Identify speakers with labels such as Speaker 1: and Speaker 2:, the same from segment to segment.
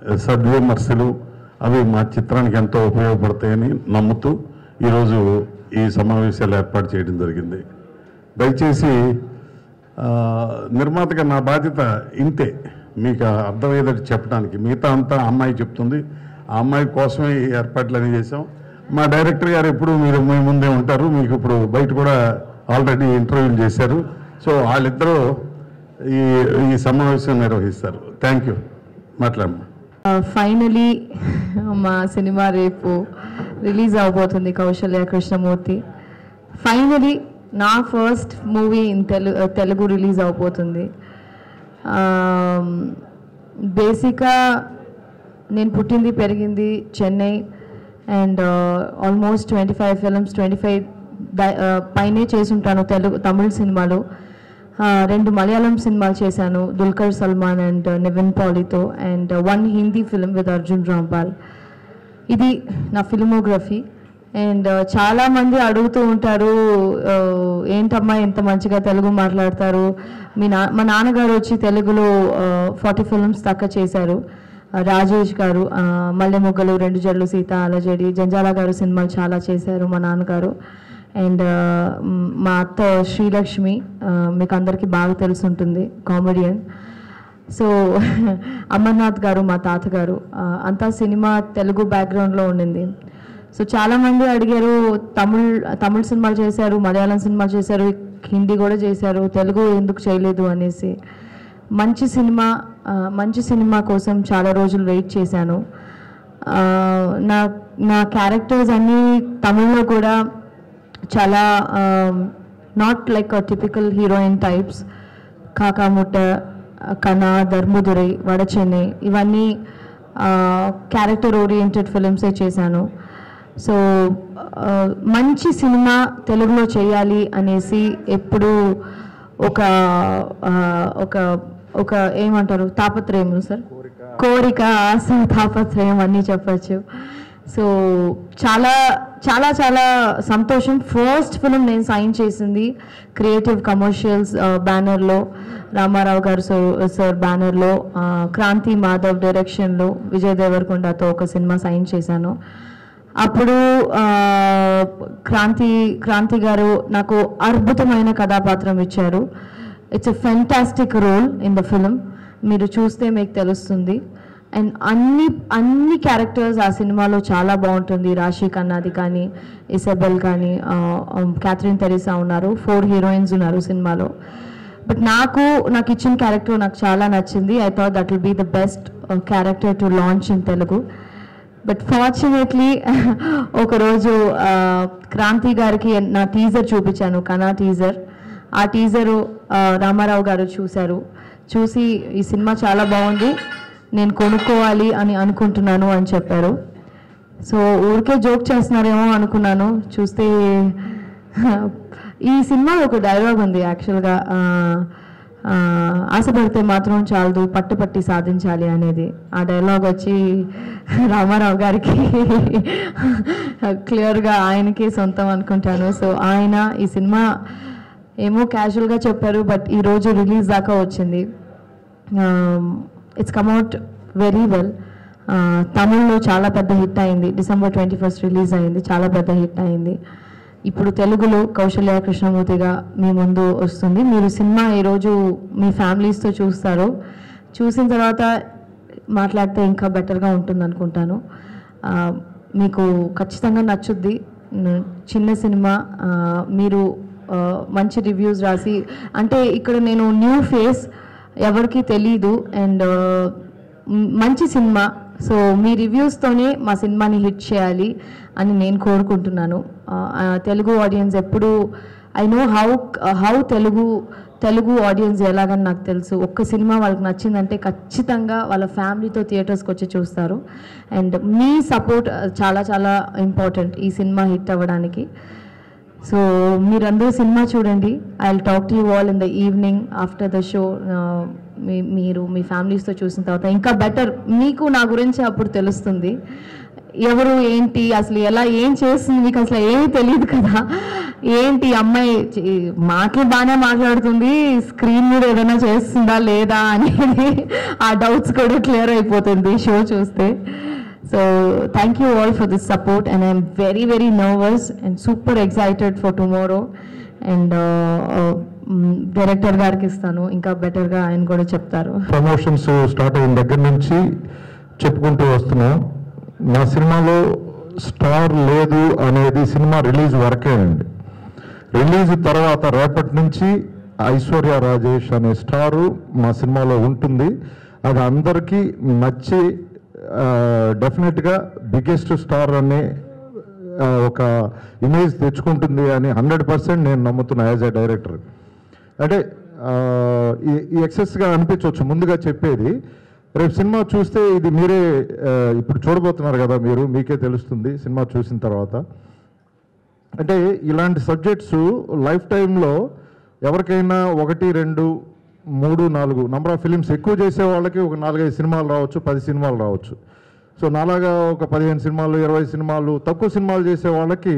Speaker 1: సద్విమర్శలు అవి మా చిత్రానికి ఎంతో ఉపయోగపడతాయని నమ్ముతూ ఈరోజు ఈ సమావేశాలు ఏర్పాటు చేయడం జరిగింది దయచేసి ఆ, నిర్మాతగా నా బాధ్యత ఇంతే మీకు అర్థమయ్యేటట్టు చెప్పడానికి మిగతా అంతా అమ్మాయి చెప్తుంది ఆ అమ్మాయి కోసమే ఈ ఏర్పాట్లన్నీ చేసాం మా డైరెక్టర్ గారు ఎప్పుడు మీరు మీ ముందే ఉంటారు మీకు ఇప్పుడు బయట కూడా ఆల్రెడీ ఇంటర్వ్యూలు చేశారు సో వాళ్ళిద్దరూ ఈ ఈ సమావేశం నిర్వహిస్తారు థ్యాంక్ యూ మాట్లాడమ్మా
Speaker 2: ఫైనలీ మా సినిమా రేపు రిలీజ్ అవబోతుంది కౌశల్య కృష్ణమూర్తి ఫైనలీ నా first movie in Telugu Telugu release అవబోతుంది బేసిక్గా నేను పుట్టింది పెరిగింది Chennai and almost twenty five films twenty five పైనే చేసుంటాను తెలుగు తమిళ సినిమాలు ఆ, రెండు మలయాళం సినిమాలు చేశాను దుల్కర్ సల్మాన్ అండ్ నివిన్ పాలీతో and one Hindi film with Arjun Rampal ఇది నా ఫిల్మోగ్రఫీ అండ్ చాలా మంది అడుగుతూ ఉంటారు ఆ, ఏంటమ్మా ఇంత మంచిగా తెలుగు మాట్లాడతారు మీ నా మా నాన్నగారు వచ్చి తెలుగులో ఫార్టీ ఫిల్మ్స్ దాకా చేశారు ఆ, రాజేష్ గారు ఆ, మల్లె మొగ్గలు రెండు జడ్లు సీత అలజడి జంజాల గారు సినిమాలు చాలా చేశారు మా నాన్నగారు అండ్ మా అత్త శ్రీలక్ష్మి ఆ, మీకు అందరికీ బాగా తెలుసుంటుంది కామెడియన్ సో అమర్నాథ్ గారు మా తాతగారు ఆ, అంతా సినిమా తెలుగు బ్యాక్గ్రౌండ్లో ఉండింది సో చాలామంది అడిగారు తమిళ్ తమిళ సినిమాలు చేశారు మలయాళం సినిమాలు చేశారు హిందీ కూడా చేశారు తెలుగు ఎందుకు చేయలేదు అనేసి మంచి సినిమా ఆ, మంచి సినిమా కోసం చాలా రోజులు వెయిట్ చేశాను ఆ, నా నా క్యారెక్టర్స్ అన్నీ తమిళ్లో కూడా చాలా not like typical heroine types Kaakamuttai Kanaa Dharmadurai వడచెన్నై ఇవన్నీ క్యారెక్టర్ ఓరియంటెడ్ ఫిలిమ్సే చేశాను సో ఆ, మంచి సినిమా తెలుగులో చేయాలి అనేసి ఎప్పుడు ఒక ఆ, ఒక ఒక ఏమంటారు తాపత్రయం సార్ కోరిక ఆశ తాపత్రయం అన్నీ చెప్పచ్చు సో చాలా చాలా చాలా సంతోషం ఫస్ట్ ఫిలిం నేను సైన్ చేసింది క్రియేటివ్ కమర్షియల్స్ బ్యానర్లో రామారావు గారు సార్ సార్ బ్యానర్లో ఆ, క్రాంతి మాధవ్ డైరెక్షన్లో విజయ్ దేవరకొండతో ఒక సినిమా సైన్ చేశాను అప్పుడు ఆ, క్రాంతి క్రాంతి గారు నాకు అద్భుతమైన కథాపాత్రం ఇచ్చారు it's a fantastic role in the film మీరు చూస్తే మీకు తెలుస్తుంది అండ్ అన్ని అన్ని క్యారెక్టర్స్ ఆ సినిమాలో చాలా బాగుంటుంది రాశి కన్నాది కానీ ఇసబెల్ కానీ ఆ, ఆ, క్యాథరిన్ తెరీసా ఉన్నారు ఫోర్ హీరోయిన్స్ ఉన్నారు సినిమాలో బట్ నాకు నాకు ఇచ్చిన క్యారెక్టర్ నాకు చాలా నచ్చింది I thought that will be the best character to launch in Telugu but fortunately ఒకరోజు ఆ, క్రాంతి గారికి నా టీజర్ చూపించాను కనా టీజర్ ఆ టీజరు రామారావు గారు చూశారు చూసి ఈ సినిమా చాలా బాగుంది నేను కొనుక్కోవాలి అని అనుకుంటున్నాను అని చెప్పారు సో ఊరికే జోక్ చేస్తున్నారేమో అనుకున్నాను చూస్తే ఈ సినిమాలో ఒక డైలాగ్ ఉంది యాక్చువల్గా ఆ, ఆ, ఆశపడితే మాత్రం చాలదు పట్టుపట్టి సాధించాలి అనేది ఆ డైలాగ్ వచ్చి రామారావు గారికి క్లియర్గా ఆయనకే సొంతం అనుకుంటాను సో ఆయన ఈ సినిమా ఏమో క్యాజువల్గా చెప్పారు బట్ ఈరోజు రిలీజ్ దాకా వచ్చింది ఇట్స్ కమ్అట్ వెరీ వెల్ తమిళ్లో చాలా పెద్ద హిట్ అయింది డిసెంబర్ ట్వంటీ ఫస్ట్ రిలీజ్ అయింది చాలా పెద్ద హిట్ అయింది ఇప్పుడు తెలుగులో కౌశల్య కృష్ణమూర్తిగా మీ ముందు వస్తుంది మీరు సినిమా ఈరోజు మీ ఫ్యామిలీస్తో చూస్తారు చూసిన తర్వాత మాట్లాడితే ఇంకా బెటర్గా ఉంటుంది అనుకుంటాను ఆ, మీకు ఖచ్చితంగా నచ్చుద్ది న- చిన్న సినిమా ఆ, మీరు ఆ, మంచి రివ్యూస్ రాసి అంటే ఇక్కడ నేను న్యూ ఫేస్ ఎవరికి తెలీదు అండ్ మంచి సినిమా సో మీ రివ్యూస్తోనే మా సినిమాని హిట్ చేయాలి అని నేను కోరుకుంటున్నాను ఆ, ఆ, తెలుగు ఆడియన్స్ ఎప్పుడు I know how how Telugu Telugu audience ఎలాగని నాకు తెలుసు ఒక్క సినిమా వాళ్ళకి నచ్చిందంటే ఖచ్చితంగా వాళ్ళ ఫ్యామిలీతో థియేటర్స్కి వచ్చి చూస్తారు అండ్ మీ సపోర్ట్ చాలా చాలా ఇంపార్టెంట్ ఈ సినిమా హిట్ అవ్వడానికి సో మీరందరూ సినిమా చూడండి I will talk to you all in the evening after the show మీరు మీ ఫ్యామిలీస్తో చూసిన తర్వాత ఇంకా బెటర్ మీకు నా గురించి అప్పుడు తెలుస్తుంది ఎవరు ఏంటి అసలు ఎలా ఏం చేస్తుంది మీకు అసలు ఏమీ తెలియదు కదా ఏంటి ఈ అమ్మాయి చే- మాటలు బాగానే మాట్లాడుతుంది స్క్రీన్ మీద ఏదైనా చేస్తుందా లేదా అనేది ఆ డౌట్స్ కూడా క్లియర్ అయిపోతుంది షో చూస్తే so thank you all for this support and I'm very very nervous and super excited for tomorrow and director గారికి ఇస్తాను ఇంకా బెటర్గా ఆయన కూడా చెప్తారు
Speaker 3: ప్రమోషన్స్ స్టార్ట్ అయిన దగ్గర నుంచి చెప్పుకుంటూ వస్తున్నాం నా సినిమాలో స్టార్ లేదు అనేది సినిమా రిలీజ్ వరకే అండి రిలీజ్ తర్వాత రేపటి నుంచి ఐశ్వర్య రాజేష్ అనే స్టారు మా సినిమాలో ఉంటుంది అది అందరికీ నచ్చి డెఫినెట్గా బిగ్గెస్ట్ స్టార్ అనే ఆ, ఒక ఇమేజ్ తెచ్చుకుంటుంది అని హండ్రెడ్ పర్సెంట్ నేను నమ్ముతున్నా యాజ్ ఎ డైరెక్టర్ అంటే ఆ, ఈ- ఈ ఎక్సెస్గా అనిపించవచ్చు ముందుగా చెప్పేది రేపు సినిమా చూస్తే ఇది మీరే ఆ, ఇప్పుడు చూడబోతున్నారు కదా మీరు మీకే తెలుస్తుంది సినిమా చూసిన తర్వాత అంటే ఇలాంటి సబ్జెక్ట్స్ లైఫ్ టైంలో ఎవరికైనా ఒకటి రెండు మూడు నాలుగు నంబర్ ఆఫ్ ఫిలిమ్స్ ఎక్కువ చేసే వాళ్ళకి ఒక నాలుగైదు సినిమాలు రావచ్చు పది సినిమాలు రావచ్చు సో నాలాగా ఒక పదిహేను సినిమాలు ఇరవై సినిమాలు తక్కువ సినిమాలు చేసే వాళ్ళకి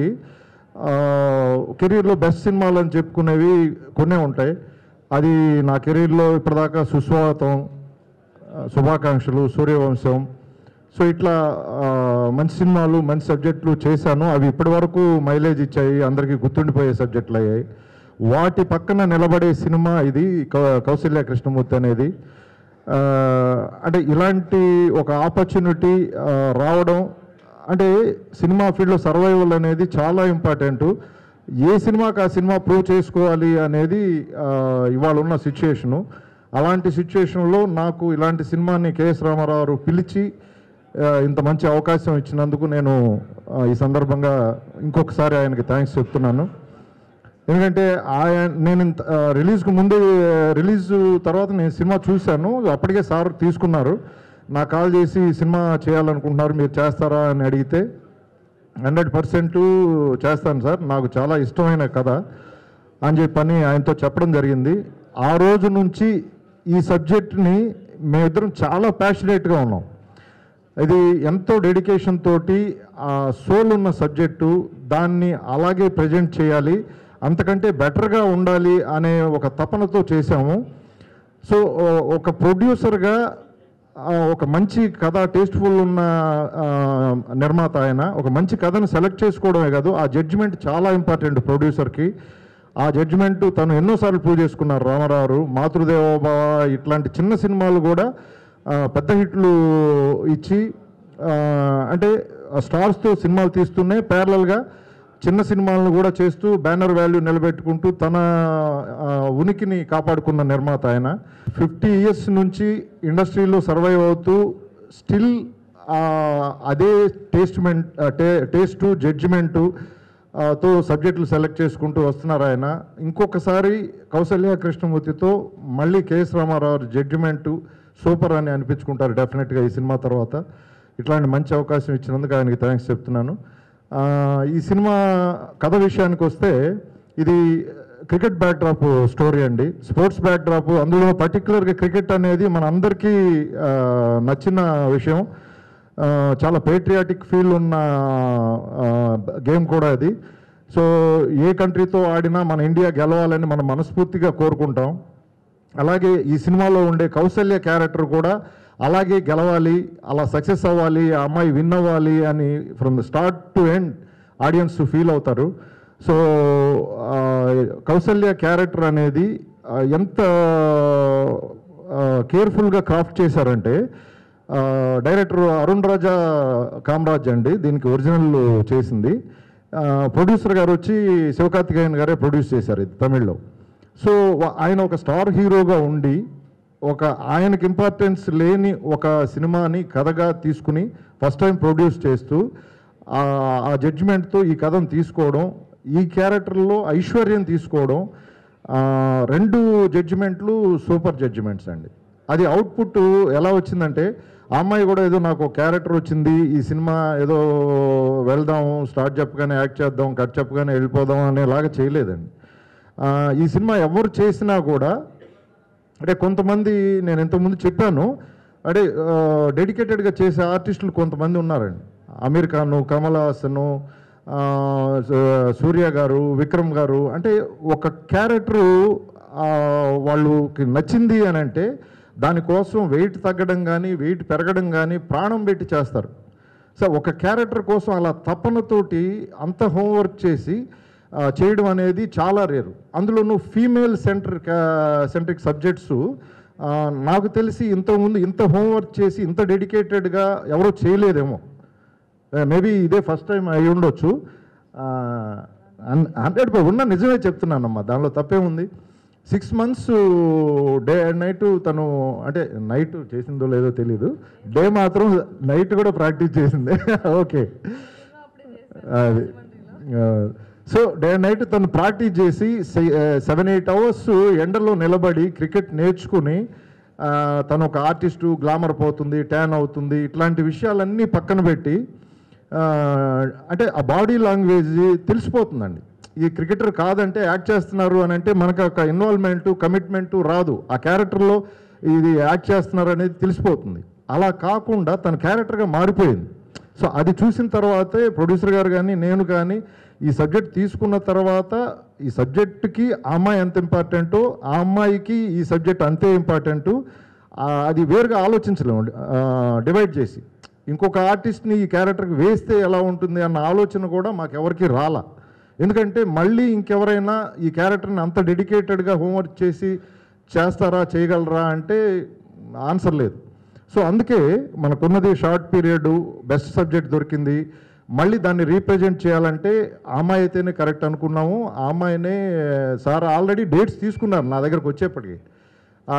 Speaker 3: కెరీర్లో బెస్ట్ సినిమాలు అని చెప్పుకునేవి కొన్నే ఉంటాయి అది నా కెరీర్లో ఇప్పటిదాకా సుస్వాగతం ఆ, శుభాకాంక్షలు సూర్యవంశం సో ఇట్లా ఆ, మంచి సినిమాలు మంచి సబ్జెక్టులు చేశాను అవి ఇప్పటి వరకు మైలేజ్ ఇచ్చాయి అందరికీ గుర్తుండిపోయే సబ్జెక్టులు అయ్యాయి వాటి పక్కన నిలబడే సినిమా ఇది కౌ- కౌశల్య కృష్ణమూర్తి అనేది ఆ, అంటే ఇలాంటి ఒక ఆపర్చునిటీ రావడం అంటే సినిమా ఫీల్డ్లో సర్వైవల్ అనేది చాలా ఇంపార్టెంట్ ఏ సినిమాకి ఆ సినిమా ప్రూవ్ చేసుకోవాలి అనేది ఆ, ఇవాళ ఉన్న సిచ్యుయేషను అలాంటి సిచ్యుయేషన్లో నాకు ఇలాంటి సినిమాని కేఎస్ రామారావు గారు పిలిచి ఆ, ఇంత మంచి అవకాశం ఇచ్చినందుకు నేను ఆ, ఈ సందర్భంగా ఇంకొకసారి ఆయనకి థ్యాంక్స్ చెప్తున్నాను ఎందుకంటే ఆయన నేను ఇంత- ఆ, రిలీజ్కి ముందు రిలీజ్ తర్వాత నేను సినిమా చూశాను అప్పటికే సార్ తీసుకున్నారు నాకు కాల్ చేసి ఈ సినిమా చేయాలనుకుంటున్నారు మీరు చేస్తారా అని అడిగితే హండ్రెడ్ పర్సెంట్ చేస్తాను సార్ నాకు చాలా ఇష్టమైన కథ అని చెప్పని ఆయనతో చెప్పడం జరిగింది ఆ రోజు నుంచి ఈ సబ్జెక్ట్ని మేమిద్దరం చాలా ప్యాషనేట్గా ఉన్నాం ఇది ఎంతో డెడికేషన్ తోటి ఆ సోల్ ఉన్న సబ్జెక్టు దాన్ని అలాగే ప్రజెంట్ చేయాలి అంతకంటే బెటర్గా ఉండాలి అనే ఒక తపనతో చేశాము సో ఓ- ఒక ప్రొడ్యూసర్గా ఆ, ఒక మంచి కథ టేస్ట్ఫుల్ ఉన్న ఆ, నిర్మాత ఆయన ఒక మంచి కథను సెలెక్ట్ చేసుకోవడమే కాదు ఆ జడ్జిమెంట్ చాలా ఇంపార్టెంట్ ప్రొడ్యూసర్కి ఆ జడ్జిమెంట్ తను ఎన్నోసార్లు ప్రూవ్ చేసుకున్నారు రామారావు మాతృదేవోభవ ఇట్లాంటి చిన్న సినిమాలు కూడా ఆ, పెద్ద హిట్లు ఇచ్చి ఆ, అంటే స్టార్స్తో సినిమాలు తీస్తూనే ప్యారలల్గా చిన్న సినిమాలను కూడా చేస్తూ బ్యానర్ వాల్యూ నిలబెట్టుకుంటూ తన ఆ, ఉనికిని కాపాడుకున్న నిర్మాత ఆయన ఫిఫ్టీ ఇయర్స్ నుంచి ఇండస్ట్రీలో సర్వైవ్ అవుతూ స్టిల్ అదే టేస్ట్మెంట్ టేస్ట్ జడ్జిమెంటు తో సబ్జెక్టులు సెలెక్ట్ చేసుకుంటూ వస్తున్నారు ఆయన ఇంకొకసారి కౌసల్య కృష్ణమూర్తితో మళ్ళీ కేఎస్ రామారావు జడ్జిమెంటు సూపర్ అని అనిపించుకుంటారు డెఫినెట్గా ఈ సినిమా తర్వాత ఇట్లాంటి మంచి అవకాశం ఇచ్చినందుకు ఆయనకి థ్యాంక్స్ చెప్తున్నాను ఆ, ఈ సినిమా కథ విషయానికి వస్తే ఇది క్రికెట్ బ్యాక్డ్రాప్ స్టోరీ అండి స్పోర్ట్స్ బ్యాక్డ్రాప్ అందులో పర్టికులర్గా క్రికెట్ అనేది మన అందరికీ ఆ, నచ్చిన విషయం ఆ, చాలా పేట్రియాటిక్ ఫీల్ ఉన్న గేమ్ కూడా అది సో ఏ కంట్రీతో ఆడినా మన ఇండియా గెలవాలని మనం మనస్ఫూర్తిగా కోరుకుంటాం అలాగే ఈ సినిమాలో ఉండే కౌశల్య క్యారెక్టర్ కూడా అలాగే గెలవాలి అలా సక్సెస్ అవ్వాలి ఆ అమ్మాయి విన్ అవ్వాలి అని from the start to end audience feel అవుతారు సో ఆ, కౌశల్య క్యారెక్టర్ అనేది ఆ, ఎంత కేర్ఫుల్గా క్రాఫ్ట్ చేశారంటే ఆ, డైరెక్టర్ అరుణ్ రాజా కామరాజ్ అండి దీనికి ఒరిజినల్ చేసింది ఆ, ప్రొడ్యూసర్ గారు వచ్చి శివకార్తికేయన్ గారే ప్రొడ్యూస్ చేశారు ఇది తమిళ్లో సో వ- ఆయన ఒక స్టార్ హీరోగా ఉండి ఒక ఆయనకి ఇంపార్టెన్స్ లేని ఒక సినిమాని కథగా తీసుకుని ఫస్ట్ టైం ప్రొడ్యూస్ చేస్తూ ఆ ఆ జడ్జిమెంట్తో ఈ కథను తీసుకోవడం ఈ క్యారెక్టర్లో ఐశ్వర్యం తీసుకోవడం ఆ, రెండు జడ్జిమెంట్లు సూపర్ జడ్జిమెంట్స్ అండి అది అవుట్పుట్ ఎలా వచ్చిందంటే ఆ అమ్మాయి కూడా ఏదో నాకు ఒక క్యారెక్టర్ వచ్చింది ఈ సినిమా ఏదో వెళ్దాం స్టార్ట్ చెప్పగానే యాక్ట్ చేద్దాం కట్ చెప్పగానే వెళ్ళిపోదాం అనేలాగా చేయలేదండి ఆ, ఈ సినిమా ఎవరు చేసినా కూడా అంటే కొంతమంది నేను ఇంతకుముందు చెప్పాను అంటే డెడికేటెడ్గా చేసే ఆర్టిస్టులు కొంతమంది ఉన్నారండి అమీర్ ఖాన్ కమల్ హాసన్ ఆ, సూ- సూర్య గారు విక్రమ్ గారు అంటే ఒక క్యారెక్టరు వాళ్ళకి నచ్చింది అని అంటే దానికోసం వెయిట్ తగ్గడం కానీ వెయిట్ పెరగడం కానీ ప్రాణం పెట్టి చేస్తారు సో ఒక క్యారెక్టర్ కోసం అలా తపనతోటి అంత హోంవర్క్ చేసి ఆ, చేయడం అనేది చాలా రేరు అందులోనూ ఫీమేల్ సెంటర్ సెంట్రిక్ సబ్జెక్ట్స్ నాకు తెలిసి ఇంతకుముందు ఇంత హోంవర్క్ చేసి ఇంత డెడికేటెడ్గా ఎవరో చేయలేదేమో మేబీ ఇదే ఫస్ట్ టైం అయి ఉండొచ్చు హండ్రెడ్ ఉన్న నిజమే చెప్తున్నానమ్మా దానిలో తప్పేముంది six months day and night తను అంటే నైట్ చేసిందో లేదో తెలీదు డే మాత్రం నైట్ కూడా ప్రాక్టీస్ చేసింది ఓకే అది సో డే అండ్ నైట్ తను ప్రాక్టీస్ చేసి సెవెన్ ఎయిట్ అవర్స్ ఎండలో నిలబడి క్రికెట్ నేర్చుకుని ఆ, తను ఒక ఆర్టిస్టు గ్లామర్ పోతుంది ట్యాన్ అవుతుంది ఇట్లాంటి విషయాలన్నీ పక్కన పెట్టి ఆ, అంటే ఆ బాడీ లాంగ్వేజ్ తెలిసిపోతుందండి ఈ క్రికెటర్ కాదంటే యాక్ట్ చేస్తున్నారు అని అంటే మనకు ఒక ఇన్వాల్వ్మెంట్ కమిట్మెంట్ రాదు ఆ క్యారెక్టర్లో ఇది యాక్ట్ చేస్తున్నారు అనేది తెలిసిపోతుంది అలా కాకుండా తన క్యారెక్టర్గా మారిపోయింది సో అది చూసిన తర్వాతే ప్రొడ్యూసర్ గారు కానీ నేను కానీ ఈ సబ్జెక్ట్ తీసుకున్న తర్వాత ఈ సబ్జెక్ట్కి ఆ అమ్మాయి ఎంత ఇంపార్టెంటో ఆ అమ్మాయికి ఈ సబ్జెక్ట్ అంతే ఇంపార్టెంటు అది వేరుగా ఆలోచించలేము డివైడ్ చేసి ఇంకొక ఆర్టిస్ట్ని ఈ క్యారెక్టర్కి వేస్తే ఎలా ఉంటుంది అన్న ఆలోచన కూడా మాకెవరికి రాలా ఎందుకంటే మళ్ళీ ఇంకెవరైనా ఈ క్యారెక్టర్ని అంత డెడికేటెడ్గా హోంవర్క్ చేసి చేస్తారా చేయగలరా అంటే ఆన్సర్ లేదు సో అందుకే మనకున్నది షార్ట్ పీరియడ్ బెస్ట్ సబ్జెక్ట్ దొరికింది మళ్ళీ దాన్ని రీప్రజెంట్ చేయాలంటే ఆ అమ్మాయి అయితేనే కరెక్ట్ అనుకున్నాము ఆ అమ్మాయినే సార్ ఆల్రెడీ డేట్స్ తీసుకున్నారు నా దగ్గరకు వచ్చేప్పటికి ఆ,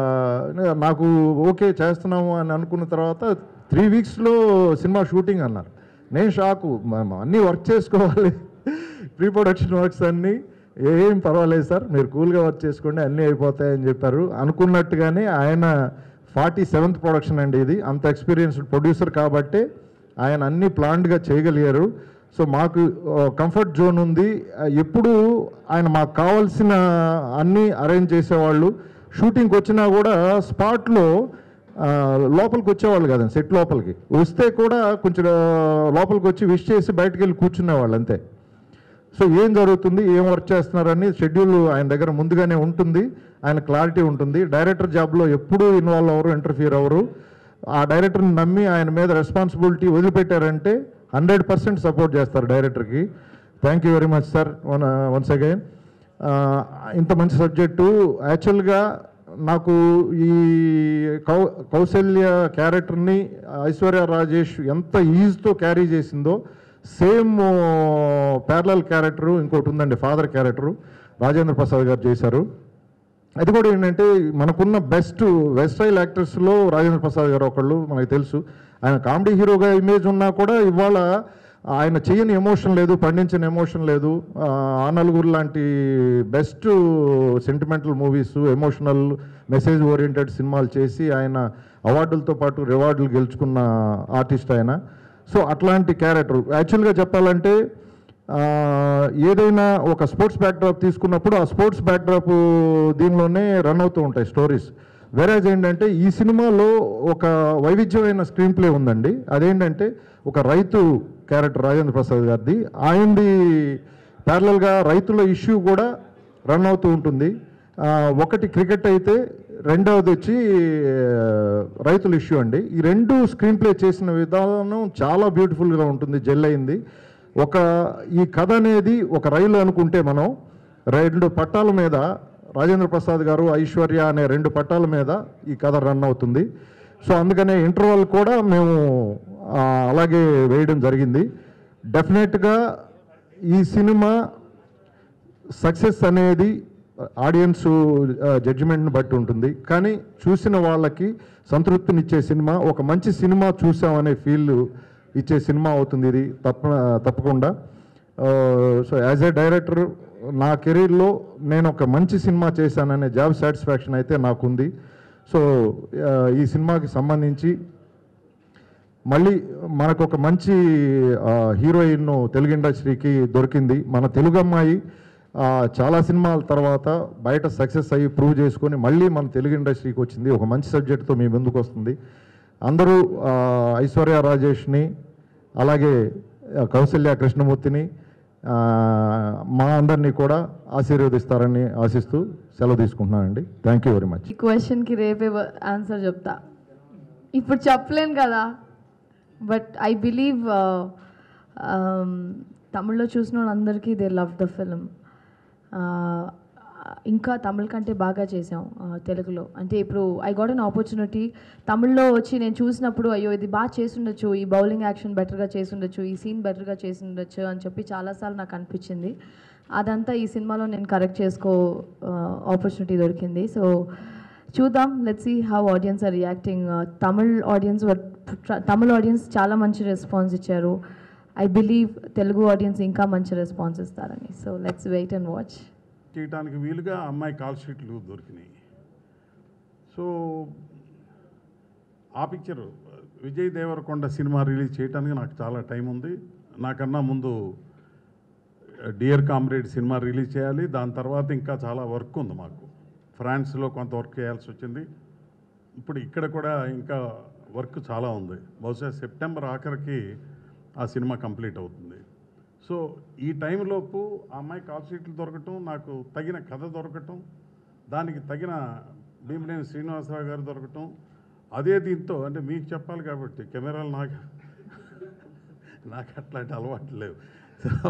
Speaker 3: నాకు ఓకే చేస్తున్నాము అని అనుకున్న తర్వాత త్రీ వీక్స్లో సినిమా షూటింగ్ అన్నారు నేను షాకు మ- మ- అన్నీ వర్క్ చేసుకోవాలి ప్రీ ప్రొడక్షన్ వర్క్స్ అన్నీ ఏం పర్వాలేదు సార్ మీరు కూల్గా వర్క్ చేసుకోండి అన్నీ అయిపోతాయని చెప్పారు అనుకున్నట్టుగానే ఆయన ఫార్టీ సెవెంత్ ప్రొడక్షన్ అండి ఇది అంత ఎక్స్పీరియన్స్డ్ ప్రొడ్యూసర్ కాబట్టే ఆయన అన్ని ప్లాన్డ్గా చేయగలిగారు సో మాకు కంఫర్ట్ జోన్ ఉంది ఆ, ఎప్పుడు ఆయన మాకు కావాల్సిన అన్నీ అరేంజ్ చేసేవాళ్ళు షూటింగ్కి వచ్చినా కూడా స్పాట్లో లోపలికి వచ్చేవాళ్ళు కదండి సెట్ లోపలికి వస్తే కూడా కొంచెం ఆ, లోపలికి వచ్చి విష్ చేసి బయటకు వెళ్ళి కూర్చునేవాళ్ళు అంతే సో ఏం జరుగుతుంది ఏం వర్క్ చేస్తున్నారని షెడ్యూల్ ఆయన దగ్గర ముందుగానే ఉంటుంది ఆయన క్లారిటీ ఉంటుంది డైరెక్టర్ జాబ్లో ఎప్పుడూ ఇన్వాల్వ్ అవ్వరు ఇంటర్ఫియర్ అవ్వరు ఆ డైరెక్టర్ని నమ్మి ఆయన మీద రెస్పాన్సిబిలిటీ వదిలిపెట్టారంటే హండ్రెడ్ పర్సెంట్ సపోర్ట్ చేస్తారు డైరెక్టర్కి thank you very much sir one once again ఇంత మంచి సబ్జెక్టు యాక్చువల్గా నాకు ఈ కౌ కౌశల్య క్యారెక్టర్ని ఐశ్వర్య రాజేష్ ఎంత ఈజ్తో క్యారీ చేసిందో సేమ్ ప్యారలల్ క్యారెక్టరు ఇంకోటి ఉందండి ఫాదర్ క్యారెక్టరు రాజేంద్ర ప్రసాద్ గారు చేశారు అది కూడా ఏంటంటే మనకున్న బెస్ట్ వెస్ట్ స్టైల్ యాక్టర్స్లో రాజేంద్ర ప్రసాద్ గారు ఒకళ్ళు మనకు తెలుసు ఆయన కామెడీ హీరోగా ఇమేజ్ ఉన్నా కూడా ఇవాళ ఆయన చేయని ఎమోషన్ లేదు పండించిన ఎమోషన్ లేదు ఆ, ఆ నలుగురు లాంటి best sentimental movies emotional message oriented సినిమాలు చేసి ఆయన అవార్డులతో పాటు రివార్డులు గెలుచుకున్న ఆర్టిస్ట్ ఆయన సో అట్లాంటి క్యారెక్టర్ యాక్చువల్గా చెప్పాలంటే ఆ, ఏదైనా ఒక స్పోర్ట్స్ బ్యాక్డ్రాప్ తీసుకున్నప్పుడు ఆ స్పోర్ట్స్ బ్యాక్డ్రాప్ దీనిలోనే రన్ అవుతూ ఉంటాయి స్టోరీస్ వేరేజ్ ఏంటంటే ఈ సినిమాలో ఒక వైవిధ్యమైన స్క్రీన్ ప్లే ఉందండి అదేంటంటే ఒక రైతు క్యారెక్టర్ రాజేంద్ర ప్రసాద్ గారిది ఆయనది ప్యారలల్గా రైతుల ఇష్యూ కూడా రన్ అవుతూ ఉంటుంది ఆ, ఒకటి క్రికెట్ అయితే రెండవది వచ్చి ఆ, రైతుల ఇష్యూ అండి ఈ రెండు స్క్రీన్ ప్లే చేసిన విధానం చాలా బ్యూటిఫుల్గా ఉంటుంది జెల్ అయింది ఒక ఈ కథ అనేది ఒక రైలు అనుకుంటే మనం రెండు పట్టాల మీద రాజేంద్ర ప్రసాద్ గారు ఐశ్వర్య అనే రెండు పట్టాల మీద ఈ కథ రన్ అవుతుంది సో అందుకనే ఇంటర్వల్ కూడా మేము ఆ, అలాగే వేయడం జరిగింది డెఫినెట్గా ఈ సినిమా సక్సెస్ అనేది ఆడియన్స్ జడ్జిమెంట్ని బట్టి ఉంటుంది కానీ చూసిన వాళ్ళకి సంతృప్తినిచ్చే సినిమా ఒక మంచి సినిమా చూసామనే ఫీల్ ఇచ్చే సినిమా అవుతుంది ఇది తప్ప తప్పకుండా సో యాజ్ ఏ డైరెక్టర్ నా కెరీర్లో నేను ఒక మంచి సినిమా చేశాననే జాబ్ సాటిస్ఫాక్షన్ అయితే నాకుంది సో ఆ, ఈ సినిమాకి సంబంధించి మళ్ళీ మనకు ఒక మంచి ఆ, హీరోయిన్ తెలుగు ఇండస్ట్రీకి దొరికింది మన తెలుగు అమ్మాయి ఆ, చాలా సినిమాల తర్వాత బయట సక్సెస్ అయ్యి ప్రూవ్ చేసుకొని మళ్ళీ మన తెలుగు ఇండస్ట్రీకి వచ్చింది ఒక మంచి సబ్జెక్ట్తో మీ ముందుకు వస్తుంది అందరూ ఆ, ఐశ్వర్య రాజేష్ని అలాగే ఆ, కౌసల్య కృష్ణమూర్తిని ఆ, మా అందరినీ కూడా ఆశీర్వదిస్తారని ఆశిస్తూ సెలవు తీసుకుంటున్నానండి థ్యాంక్ యూ వెరీ మచ్
Speaker 2: ఈ క్వశ్చన్కి రేపే ఆన్సర్ చెప్తా ఇప్పుడు చెప్పలేను కదా బట్ ఐ బిలీవ్ తమిళ్లో చూసిన వాళ్ళందరికీ దే లవ్ ద ఫిలిం ఇంకా తమిళ్ కంటే బాగా చేసాం ఆ, తెలుగులో అంటే ఇప్పుడు ఐ గాట్ అన్ ఆపర్చునిటీ తమిళ్లో వచ్చి నేను చూసినప్పుడు అయ్యో ఇది బాగా చేసుండొచ్చు ఈ బౌలింగ్ యాక్షన్ బెటర్గా చేసుండొచ్చు ఈ సీన్ బెటర్గా చేసుండొచ్చు అని చెప్పి చాలాసార్లు నాకు అనిపించింది అదంతా ఈ సినిమాలో నేను కరెక్ట్ చేసుకో ఆపర్చునిటీ దొరికింది సో చూద్దాం let see how audience are reacting Tamil audience Tamil audience చాలా మంచి రెస్పాన్స్ ఇచ్చారు ఐ బిలీవ్ తెలుగు ఆడియన్స్ ఇంకా మంచి రెస్పాన్స్ ఇస్తారని so let's wait and watch
Speaker 1: చేయడానికి వీలుగా అమ్మాయి కాల్ షీట్లు దొరికినాయి సో ఆ పిక్చర్ విజయ్ దేవరకొండ సినిమా రిలీజ్ చేయడానికి నాకు చాలా టైం ఉంది నాకన్నా ముందు డియర్ కామ్రేడ్ సినిమా రిలీజ్ చేయాలి దాని తర్వాత ఇంకా చాలా వర్క్ ఉంది మాకు ఫ్రాన్స్లో కొంత వర్క్ చేయాల్సి వచ్చింది ఇప్పుడు ఇక్కడ కూడా ఇంకా వర్క్ చాలా ఉంది బహుశా సెప్టెంబర్ ఆఖరికి ఆ సినిమా కంప్లీట్ అవుతుంది సో ఈ టైంలోపు ఆ అమ్మాయి కాల్ షీట్లు దొరకటం నాకు తగిన కథ దొరకటం దానికి తగిన భీమనేని శ్రీనివాసరావు గారు దొరకటం అదే దీంతో అంటే మీకు చెప్పాలి కాబట్టి కెమెరాలు నాకు నాకు అట్లాంటి అలవాట్లు లేవు సో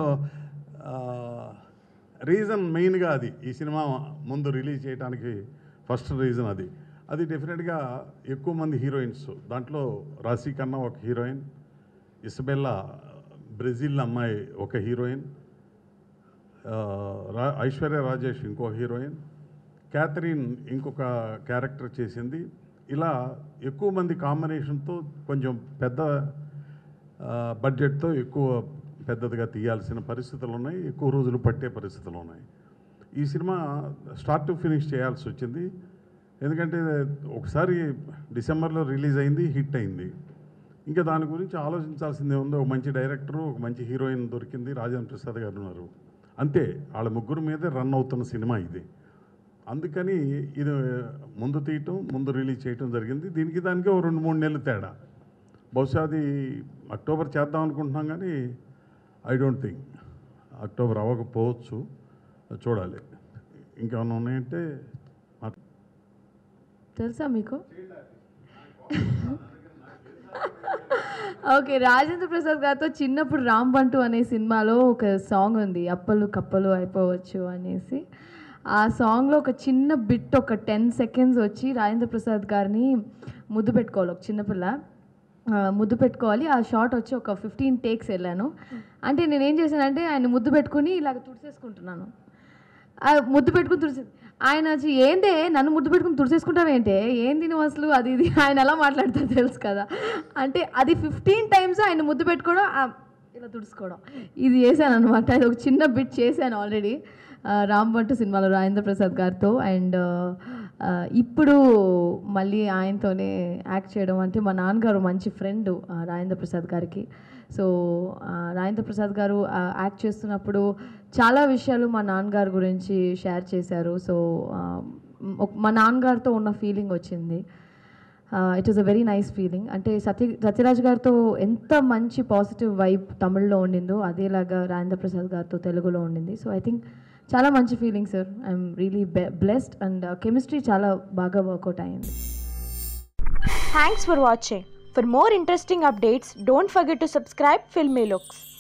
Speaker 1: రీజన్ మెయిన్గా అది ఈ సినిమా ముందు రిలీజ్ చేయడానికి ఫస్ట్ రీజన్ అది అది డెఫినెట్గా ఎక్కువ మంది హీరోయిన్స్ దాంట్లో రాశి కన్నా ఒక హీరోయిన్ ఇసబెల్లా బ్రెజిల్ అమ్మాయి ఒక హీరోయిన్ ఆ, రా ఐశ్వర్య రాజేష్ ఇంకో హీరోయిన్ క్యాథరిన్ ఇంకొక క్యారెక్టర్ చేసింది ఇలా ఎక్కువ మంది కాంబినేషన్తో కొంచెం పెద్ద ఆ, బడ్జెట్తో ఎక్కువ పెద్దదిగా తీయాల్సిన పరిస్థితులు ఉన్నాయి ఎక్కువ రోజులు పట్టే పరిస్థితులు ఉన్నాయి ఈ సినిమా స్టార్ట్ టు ఫినిష్ చేయాల్సి వచ్చింది ఎందుకంటే ఒకసారి డిసెంబర్లో రిలీజ్ అయింది హిట్ అయింది ఇంకా దాని గురించి ఆలోచించాల్సిందే ఉంది ఒక మంచి డైరెక్టరు ఒక మంచి హీరోయిన్ దొరికింది రాజేంద్ర ప్రసాద్ గారు ఉన్నారు అంతే వాళ్ళ ముగ్గురు మీదే రన్ అవుతున్న సినిమా ఇది అందుకని ఇది ముందు తీయటం ముందు రిలీజ్ చేయటం జరిగింది దీనికి దానికి ఓ రెండు మూడు నెలలు తేడా బహుశా అది అక్టోబర్ చేద్దాం అనుకుంటున్నాం కానీ ఐ డోంట్ థింక్ అక్టోబర్ అవ్వకపోవచ్చు చూడాలి ఇంకేమైనా ఉన్నాయంటే మాట్-
Speaker 2: తెలుసా మీకు ఓకే రాజేంద్ర ప్రసాద్ గారితో చిన్నప్పుడు రామ్ బంటు అనే సినిమాలో ఒక సాంగ్ ఉంది అప్పలు కప్పలు అయిపోవచ్చు అనేసి ఆ సాంగ్లో ఒక చిన్న బిట్ ఒక టెన్ సెకండ్స్ వచ్చి రాజేంద్ర ప్రసాద్ గారిని ముద్దు పెట్టుకోవాలి ఒక చిన్నపిల్ల ఆ, ముద్దు పెట్టుకోవాలి ఆ షార్ట్ వచ్చి ఒక ఫిఫ్టీన్ టేక్స్ వెళ్ళాను అంటే నేను ఏం చేశానంటే ఆయన ముద్దు పెట్టుకుని ఇలాగ తుడిసేసుకుంటున్నాను ఆ ముద్దు పెట్టుకుని తుడిసి ఆయన వచ్చి ఏందే నన్ను ముద్దు పెట్టుకుని తుడిసేసుకుంటావేంటే ఏంది నువ్వు అసలు అది ఇది ఆయన ఎలా మాట్లాడతారు తెలుసు కదా అంటే అది ఫిఫ్టీన్ టైమ్స్ ఆయన ముద్దు పెట్టుకోవడం ఆ, ఇలా తుడుచుకోవడం ఇది చేశాను అనమాట ఇది ఒక చిన్న బిట్ చేశాను ఆల్రెడీ రామ్ బంటు సినిమాలో రాజేంద్ర ప్రసాద్ గారితో అండ్ ఇప్పుడు మళ్ళీ ఆయనతోనే యాక్ట్ చేయడం అంటే మా నాన్నగారు మంచి ఫ్రెండ్ రాజేంద్ర ప్రసాద్ గారికి సో ఆ, రాజేంద్ర ప్రసాద్ గారు ఆ, యాక్ట్ చేస్తున్నప్పుడు చాలా విషయాలు మా నాన్నగారి గురించి షేర్ చేశారు సో ఆ, ఒక- మా నాన్నగారితో ఉన్న ఫీలింగ్ వచ్చింది it is a very nice feeling అంటే సత్య సత్యరాజ్ గారితో ఎంత మంచి పాజిటివ్ వైబ్ తమిళ్లో ఉండిందో అదేలాగా రాజేంద్ర ప్రసాద్ గారితో తెలుగులో ఉండింది సో ఐ థింక్ చాలా మంచి feeling sir I'm really blessed and chemistry చాలా బాగా వర్కౌట్ అయింది
Speaker 4: Thanks for watching. For more interesting updates, don't forget to subscribe Filmy Looks.